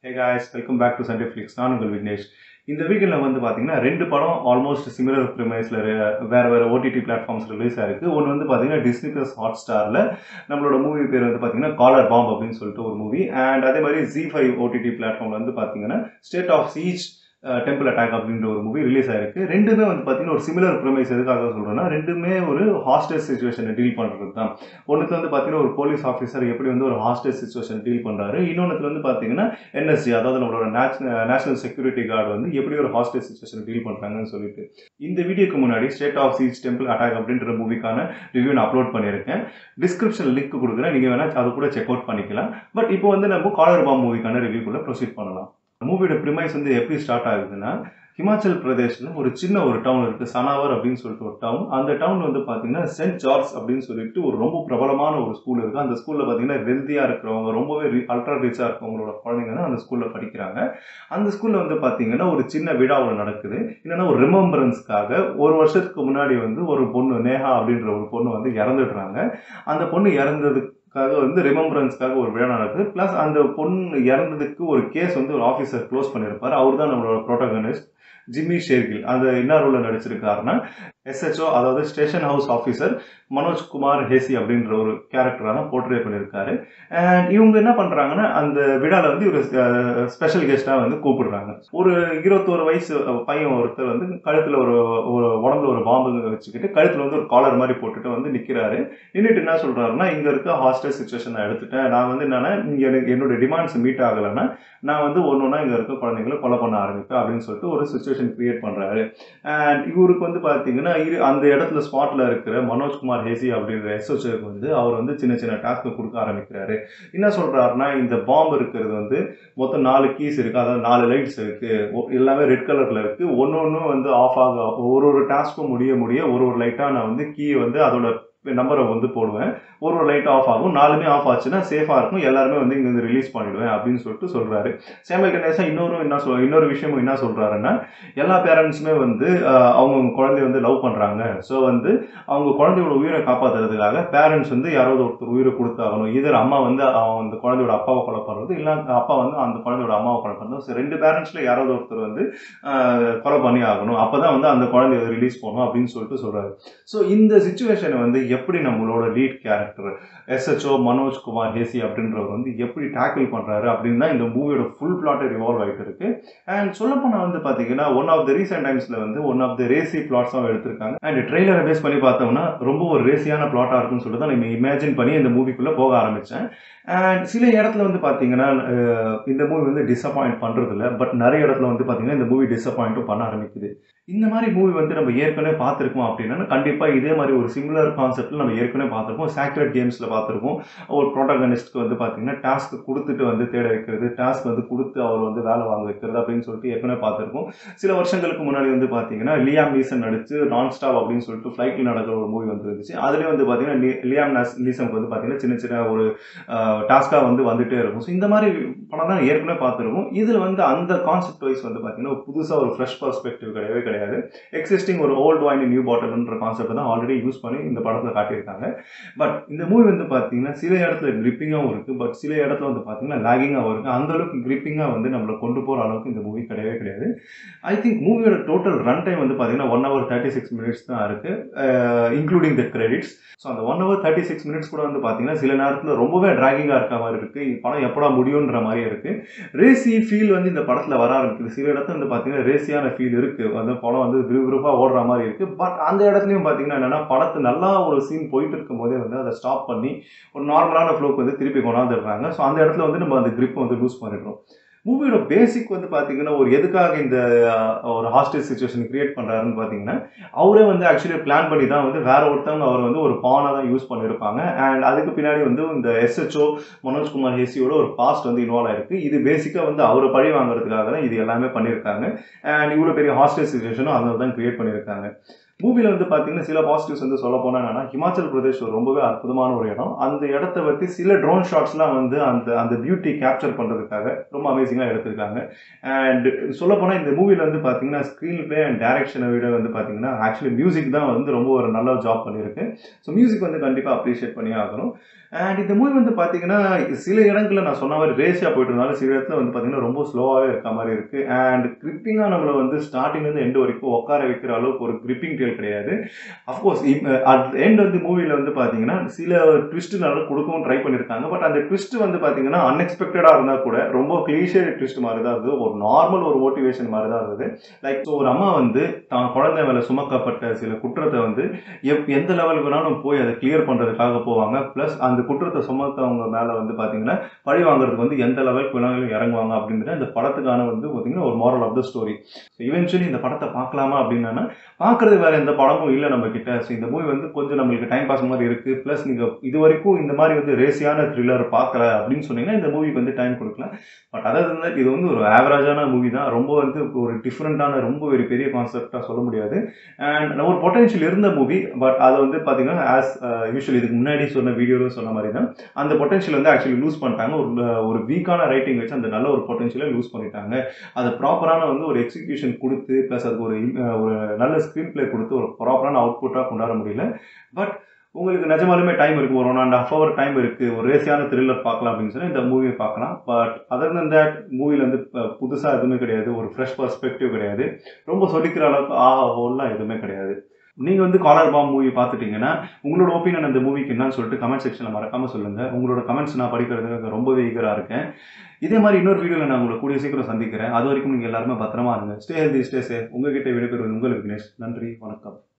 hey guys welcome back to Sunday flicks நான் உங்கள் விக்னேஷ் இந்த வீக்கெண்டில் வந்து பார்த்தீங்கன்னா ரெண்டு படம் ஆல்மோஸ்ட் சிமிலர் ப்ரிமைஸில் வேறு வேறு ஓடிடி பிளாட்ஃபார்ம்ஸ் ரிலீஸ் ஆயிருக்கு ஒன்று வந்து பார்த்தீங்கன்னா டிஸ்னி ப்ளஸ் ஹாட் ஸ்டாரில் நம்மளோட மூவி பேர் வந்து பார்த்தீங்கன்னா காலர் பாம்ப் அப்படின்னு சொல்லிட்டு ஒரு மூவி அண்ட் அதே மாதிரி ஜி ஃபைவ் ஓடிடி பிளாட்ஃபார்மில் வந்து பார்த்தீங்கன்னா state of siege temple attack அப்படின்ற ஒரு மூவி ரிலீஸ் ஆயிருக்கு ரெண்டுமே வந்து பார்த்தீங்கன்னா ஒரு சிமிலர் ப்ரமைஸ் எதுக்காக சொல்கிறேன்னா ரெண்டுமே ஒரு ஹாஸ்டல் சுச்சுவேஷனை டீல் பண்ணுறது தான் ஒன்றுக்கு வந்து பார்த்தீங்கன்னா ஒரு போலீஸ் ஆஃபீஸர் எப்படி வந்து ஒரு ஹாஸ்டல் சுச்சுவேஷன் டீல் பண்ணுறாரு இன்னொன்றுல வந்து பார்த்தீங்கன்னா என்எஸ்ஜி அதாவது நம்மளோட நேஷனல் செக்யூரிட்டி கார்டு வந்து எப்படி ஒரு ஹாஸ்டல் சுச்சுவேஷன் டீல் பண்ணுறாங்கன்னு சொல்லிட்டு இந்த வீடியோக்கு முன்னாடி state of siege temple attack அப்படின்ற மூவிக்கான ரிவ்யூ நான் அப்லோட் பண்ணியிருக்கேன் டிஸ்கிரிப்ஷன் லிங்க் கொடுக்குறேன் நீங்கள் வேணால் அது கூட செக் அவுட் பண்ணிக்கலாம் பட் இப்போ வந்து நம்ம காலர் பாம் மூவிக்கான ரிவ்யூக்குள்ளே ப்ரொசீட் பண்ணலாம் மூவியோட ப்ரிமைஸ் வந்து எப்படி ஸ்டார்ட் ஆகுதுன்னா ஹிமாச்சல் பிரதேஷில் ஒரு சின்ன ஒரு டவுன் இருக்குது சனாவர் அப்படின்னு சொல்லிட்டு ஒரு டவுன் அந்த டவுன் வந்து பார்த்தீங்கன்னா சென்ட் ஜார்ஜ் அப்படின்னு சொல்லிட்டு ஒரு ரொம்ப பிரபலமான ஒரு ஸ்கூல் இருக்குது அந்த ஸ்கூலில் பார்த்தீங்கன்னா வெல்த்தியாக இருக்கிறவங்க ரொம்பவே அல்ட்ரா ரிச்சாக இருக்கிறவங்களோட குழந்தைங்க தான் அந்த ஸ்கூலில் படிக்கிறாங்க அந்த ஸ்கூலில் வந்து பார்த்தீங்கன்னா ஒரு சின்ன விழா ஒன்று நடக்குது என்னென்னா ஒரு ரிமெம்பரன்ஸ்க்காக ஒரு வருஷத்துக்கு முன்னாடி வந்து ஒரு பொண்ணு நேஹா அப்படின்ற ஒரு பொண்ணு வந்து இறந்துடுறாங்க அந்த பொண்ணு இறந்ததுக்கு க்காக வந்து ரிமெம்பரன்ஸ்க்காக ஒரு விழா நடக்குது ப்ளஸ் அந்த பொண்ணு இறந்ததுக்கு ஒரு கேஸ் வந்து ஒரு ஆஃபீஸர் க்ளோஸ் பண்ணியிருப்பார் அவர் தான் நம்மளோட ப்ரோட்டகனிஸ்ட் ஜிம்மி ஷேர்கில் அந்த என்ன ரோலில் நடிச்சிருக்காருன்னா எஸ்ஹெச்ஓ அதாவது station house officer Manoj Kumar Hessi அப்படின்ற ஒரு கேரக்டராக தான் போர்ட்ரே பண்ணியிருக்காரு அண்ட் இவங்க என்ன பண்ணுறாங்கன்னா அந்த விழாவில் வந்து ஒரு ஸ்பெஷல் கெஸ்ட்டாக வந்து கூப்பிடுறாங்க ஒரு இருபத்தோரு வயசு பையன் ஒருத்தர் வந்து கழுத்தில் ஒரு ஒரு உடம்புல ஒரு பாம்பு வச்சுக்கிட்டு கழுத்தில் வந்து ஒரு காலர் மாதிரி போட்டுட்டு வந்து நிற்கிறாரு நின்றுட்டு என்ன சொல்கிறாருன்னா இங்கே இருக்க ஹாஸ்டல் சுச்சுவேஷன் நான் எடுத்துட்டேன் நான் வந்து என்னன்னா இங்கே எனக்கு என்னோட டிமாண்ட்ஸ் மீட் ஆகலைன்னா நான் வந்து ஒன்று ஒன்றா இங்கே இருக்க குழந்தைங்களை கொலை பண்ண ஆரம்பிப்பேன் அப்படின்னு சொல்லிட்டு ஒரு சுச்சுவேஷன் கிரியேட் பண்ணுறாரு அண்ட் இவருக்கு வந்து பார்த்தீங்கன்னா இரு அந்த இடத்துல ஸ்பாட்டில் இருக்கிற மனோஜ்குமார் ஹேசி அப்படின்ற எஸ்ஓச்சுக்கு வந்து அவர் வந்து சின்ன சின்ன டாஸ்க்கு கொடுக்க ஆரம்பிக்கிறாரு என்ன சொல்கிறாருன்னா இந்த பாம்பு இருக்கிறது வந்து மொத்தம் நாலு கீஸ் இருக்குது அதாவது நாலு லைட்ஸ் இருக்குது எல்லாமே ரெட் கலரில் இருக்குது ஒன்று ஒன்று வந்து ஆஃப் ஆக ஒரு ஒரு டாஸ்க்கும் முடிய முடிய ஒரு ஒரு லைட்டாக நான் வந்து கீ வந்து அதோட நம்பரை வந்து போடுவேன் ஒரு ஒரு லைட் ஆஃப் ஆகும் நாலுமே ஆஃப் ஆச்சுன்னா சேஃபாக இருக்கும் எல்லாருமே வந்து இங்கேருந்து ரிலீஸ் பண்ணிவிடுவேன் அப்படின்னு சொல்லிட்டு சொல்கிறாரு சேமல்கணேசன் இன்னொரு என்ன சொல் இன்னொரு விஷயமும் என்ன சொல்கிறாருன்னா எல்லா பேரண்ட்ஸுமே வந்து அவங்க குழந்தைய வந்து லவ் பண்ணுறாங்க ஸோ வந்து அவங்க குழந்தையோட உயிரை காப்பாற்றுறதுக்காக பேரண்ட்ஸ் வந்து யாராவது ஒருத்தர் உயிரை கொடுத்தாகணும் இதர் அம்மா வந்து அந்த குழந்தையோட அப்பாவை கொலை பண்ணுறது இல்லை அப்பா வந்து அந்த குழந்தையோட அம்மாவை கொலை பண்ணுறது ஸோ ரெண்டு பேரண்ட்ஸில் யாராவது ஒருத்தர் வந்து கொலை பண்ணி ஆகணும் அப்போ தான் வந்து அந்த குழந்தைய ரிலீஸ் பண்ணணும் அப்படின்னு சொல்லிட்டு சொல்கிறாரு ஸோ இந்த சுச்சுவேஷனை வந்து எப்படி நம்மளோட lead character SHO Manoj Kumar Hessi அப்படின்றவர் வந்து எப்படி டேக்கிள் பண்ணுறாரு அப்படின்னு தான் இந்த மூவியோட ஃபுல் பிளாட்டை ரிவால்வ் ஆகிட்டு இருக்கு அண்ட் சொல்லப்போனால் வந்து பார்த்தீங்கன்னா ஒன் ஆஃப் த ரீசெண்ட் டைம்ஸில் வந்து ஒன் ஆஃப் த ரேசி பிளாட்ஸும் எடுத்திருக்காங்க அண்ட் ட்ரெய்லரை பேஸ் பண்ணி பார்த்தோம்னா ரொம்ப ஒரு ரேசியான பிளாட்டாக இருக்குன்னு சொல்லிட்டு தான் நான் இமேஜின் பண்ணி இந்த மூவிக்குள்ளே போக ஆரம்பித்தேன் அண்ட் சில இடத்துல வந்து பார்த்தீங்கன்னா இந்த மூவி வந்து டிசப்பாயிண்ட் பண்ணுறதில்ல பட் நிறைய இடத்துல வந்து பார்த்தீங்கன்னா இந்த மூவி டிசப்பாயிண்ட்டும் பண்ண ஆரம்பிக்குது இந்த மாதிரி மூவி வந்து நம்ம ஏற்கனவே பார்த்துருக்கோம் அப்படின்னா கண்டிப்பாக இதே மாதிரி ஒரு சிமிலர் கான்செப்டில் நம்ம ஏற்கனவே பார்த்துருக்கோம் சாக்ரெட் கேம்ஸில் பார்த்துருக்கோம் ஒரு ப்ரோட்டகனிஸ்ட்க்கு வந்து பார்த்தீங்கன்னா டாஸ்க் கொடுத்துட்டு வந்து தேட வைக்கிறது டாஸ்க் வந்து கொடுத்து அவர் வந்து வேலை வாங்க வைக்கிறது அப்படின்னு சொல்லிட்டு ஏற்கனவே பார்த்துருக்கோம் சில வருஷங்களுக்கு முன்னாடி வந்து பார்த்தீங்கன்னா லியாம் நீசன் நடிச்சு நான் ஸ்டாப் அப்படின்னு சொல்லிட்டு ஃப்ளைட்டில் நடக்கிற ஒரு மூவி வந்துருந்துச்சு அதுலேயே வந்து பார்த்தீங்கன்னா லியாம் நீசனுக்கு வந்து பார்த்தீங்கன்னா சின்ன சின்ன ஒரு டாஸ்க்காக வந்து வந்துகிட்டே இருக்கும் ஸோ இந்த மாதிரி படம் தான் ஏற்கனவே பார்த்துருக்கோம் இதில் வந்து அந்த கான்செப்ட் வைஸ் வந்து பார்த்தீங்கன்னா புதுசாக ஒரு ஃப்ரெஷ் பர்ஸ்பெக்டிவ் கிடையவே கிடையாது எக்ஸிஸ்டிங் ஒரு ஓல்டு வாயின் நியூ பாட்டில்ன்ற கான்செப்ட் தான் ஆல்ரெடி யூஸ் பண்ணி இந்த படத்தில் காட்டியிருக்காங்க பட் இந்த மூவி வந்து பார்த்தீங்கன்னா சில இடத்துல கிரிப்பிங்காகவும் இருக்குது பட் சில இடத்துல வந்து பார்த்தீங்கன்னா லேகிங்காகவும் இருக்குது அந்தளவுக்கு கிரிப்பிங்காக வந்து நம்மளை கொண்டு போகிற அளவுக்கு இந்த மூவி கிடையவே கிடையாது ஐ திங்க் மூவியோட டோட்டல் ரன் டைம் வந்து பார்த்தீங்கன்னா one hour thirty six minutes தான் இருக்குது இன்க்ளூடிங் த கிரெடிட்ஸ் ஸோ அந்த one hour thirty six minutes கூட வந்து பார்த்தீங்கன்னா சில நேரத்தில் ரொம்பவே ட்ராகிங்காக இருக்க மாதிரி இருக்குது படம் எப்படா முடியுன்ற மாதிரி இருக்குது ரேசி ஃபீல் வந்து இந்த படத்தில் வர ஆரம்பிக்குது சில இடத்துல வந்து பார்த்தீங்கன்னா ரேசியான ஃபீல் இருக்குது அந்த படம் வந்து விறுவிறுப்பாக ஓடுற மாதிரி இருக்குது பட் அந்த இடத்துலையும் பார்த்தீங்கன்னா என்னென்னா படத்து நல்லா ஒரு சீன் போயிட்டு இருக்கும் போதே வந்து அதை ஸ்டாப் பண்ணி ஒரு நார்மலான ஃப்ளோக்கு வந்து திருப்பி கொண்டாந்துடுறாங்க ஸோ அந்த இடத்துல வந்து நம்ம அந்த கிரிப் வந்து லூஸ் பண்ணிடுறோம் மூவியோட பேசிக் வந்து பார்த்தீங்கன்னா ஒரு எதுக்காக இந்த ஒரு ஹாஸ்டல் சுச்சுவேஷன் கிரியேட் பண்ணுறாருன்னு பார்த்தீங்கன்னா அவரே வந்து ஆக்சுவலி பிளான் பண்ணி தான் வந்து வேற ஒருத்தவங்க அவர் வந்து ஒரு பானை தான் யூஸ் பண்ணியிருப்பாங்க அண்ட் அதுக்கு பின்னாடி வந்து இந்த எஸ்ஹெச்ஓ மனோஜ்குமார் ஹேசியோட ஒரு பாஸ்ட் வந்து இன்வால்வ் ஆயிருக்கு இது பேசிக்காக வந்து அவரை பழி வாங்குறதுக்காக தான் இது எல்லாமே பண்ணியிருக்காங்க அண்ட் இவ்வளோ பெரிய ஹாஸ்டல் சுச்சுவேஷனும் அதனால தான் கிரியேட் பண்ணியிருக்காங்க மூவியில் வந்து பார்த்தீங்கன்னா சில பாசிட்டிவ்ஸ் வந்து சொல்ல போனால் என்னன்னா ஹிமாச்சல் பிரதேஷ் ஒரு ரொம்பவே அற்புதமான ஒரு இடம் அந்த இடத்த பற்றி சில ட்ரோன் ஷாட்ஸ்லாம் வந்து அந்த அந்த பியூட்டி கேப்சர் பண்ணுறதுக்காக ரொம்ப அமேசிங்காக எடுத்திருக்காங்க அண்ட் சொல்ல போனால் இந்த மூவியில் வந்து பார்த்தீங்கன்னா ஸ்க்ரீன் பிளே அண்ட் டேரக்ஷனை விட வந்து பார்த்தீங்கன்னா ஆக்சுவலி மியூசிக் தான் வந்து ரொம்ப ஒரு நல்ல ஜாப் பண்ணியிருக்கு ஸோ மியூசிக் வந்து கண்டிப்பாக அப்ரிஷியேட் பண்ணி ஆகணும் அண்ட் இந்த மூவி வந்து பார்த்தீங்கன்னா சில இடங்களில் நான் சொன்ன மாதிரி ரேஸியாக போயிட்டு இருந்தாலும் சில இடத்துல வந்து பார்த்தீங்கன்னா ரொம்ப ஸ்லோவாகவே இருக்க மாதிரி இருக்குது அண்ட் கிரிப்பிங்காக நம்மளை வந்து ஸ்டார்டிங்லேருந்து எண்டு வரைக்கும் உட்கார வைக்கிற அளவுக்கு ஒரு கிரிப்பிங் டேல் கிடையாது அஃப்கோர்ஸ் அட் எண்ட் வந்து மூவியில் வந்து பார்த்தீங்கன்னா சில ட்விஸ்ட்டுனால கொடுக்கவும் ட்ரை பண்ணியிருக்காங்க பட் அந்த ட்விஸ்ட் வந்து பார்த்தீங்கன்னா அன்எக்ஸ்பெக்டடாக இருந்தால் கூட ரொம்ப கிளீஷே ட்விஸ்ட் மாதிரி தான் இருந்தது ஒரு நார்மல் ஒரு மோட்டிவேஷன் மாதிரி தான் இருந்தது லைக் ஒரு அம்மா வந்து தான் குழந்தை மேலே சுமக்கப்பட்ட சில குற்றத்தை வந்து எப் எந்த லெவலுக்கு வேணாலும் போய் அதை கிளியர் பண்ணுறதுக்காக போவாங்க ப்ளஸ் அந்த குற்றத்தை சுமத்தவங்க மேலே வந்து பார்த்தீங்கன்னா பழி வாங்குறதுக்கு வந்து எந்த லெவலுக்கு வேணாலும் இறங்குவாங்க அப்படின்றது அந்த படத்துக்கான வந்து பார்த்தீங்கன்னா ஒரு moral of the story so eventually இந்த படத்தை பார்க்கலாமா அப்படின்னா பார்க்குறது வேறு எந்த படமும் இல்லை நம்ம கிட்ட ஸோ இந்த மூவி வந்து கொஞ்சம் நம்மளுக்கு டைம் பாஸ் மாதிரி இருக்குது ப்ளஸ் நீங்கள் இது வரைக்கும் இந்த மாதிரி வந்து ரேசியான த்ரில்லர் பார்க்கல அப்படின்னு சொன்னீங்கன்னா இந்த மூவிக்கு வந்து டைம் கொடுக்கலாம் பட் அதாவது வந்து இது வந்து ஒரு ஆவரேஜான மூவி தான் ரொம்ப வந்து ஒரு டிஃப்ரெண்ட்டான ரொம்ப ஒரு பெரிய கான்செப்டாக சொல்ல முடியாது அண்ட் ஒரு பொட்டன்ஷியல் இருந்த மூவி பட் அதை வந்து பார்த்தீங்கன்னா ஆஸ் யூஸ்வல் இதுக்கு முன்னாடி சொன்ன வீடியோவில் சொன்ன மாதிரி தான் அந்த பொட்டன்ஷியல் வந்து ஆக்சுவலி லூஸ் பண்ணிட்டாங்க ஒரு ஒரு வீக்கான ரைட்டிங் வச்சு அந்த நல்ல ஒரு பொட்டன்ஷியலை லூஸ் பண்ணிட்டாங்க அது ப்ராப்பரான வந்து ஒரு எக்ஸிக்யூஷன் கொடுத்து ப்ளஸ் அதுக்கு ஒரு ஒரு நல்ல ஸ்க்ரீன் பிளே கொடுத்து ஒரு ப்ராப்பரான அவுட்புட்டாக கொண்டாட முடியல பட் உங்களுக்கு நிஜமாலுமே டைம் இருக்குது ஒரு one and half hour time இருக்குது ஒரு ரேசியான த்ரில்லர் பார்க்கலாம் அப்படின்னு சொல்லி இந்த மூவியை பார்க்கலாம் பட் அதர் தன் தேட் மூவியில் வந்து புதுசாக எதுவுமே கிடையாது ஒரு ஃப்ரெஷ் பர்ஸ்பெக்டிவ் கிடையாது ரொம்ப சொல்லிக்கிற அளவுக்கு ஆஹா ஹோல்லாம் எதுவுமே கிடையாது நீங்கள் வந்து காலர் பாம் மூவி பார்த்துட்டீங்கன்னா உங்களோட ஒப்பீனியன் அந்த மூவிக்கு என்னன்னு சொல்லிட்டு கமெண்ட் செக்ஷனில் மறக்காமல் சொல்லுங்கள் உங்களோட கமெண்ட்ஸ் நான் படிக்கிறதுக்கு ரொம்பவே ஈகராக இருக்கேன் இதே மாதிரி இன்னொரு வீடியோவில் நான் உங்களை கூடிய சீக்கிரம் சந்திக்கிறேன் அது வரைக்கும் நீங்கள் எல்லாருமே பத்திரமா இருங்க ஸ்டே ஹெல்தி ஸ்டே சேஃப் உங்ககிட்ட விடைபெறுவது உங்கள் விக்னேஷ் நன்றி வணக்கம்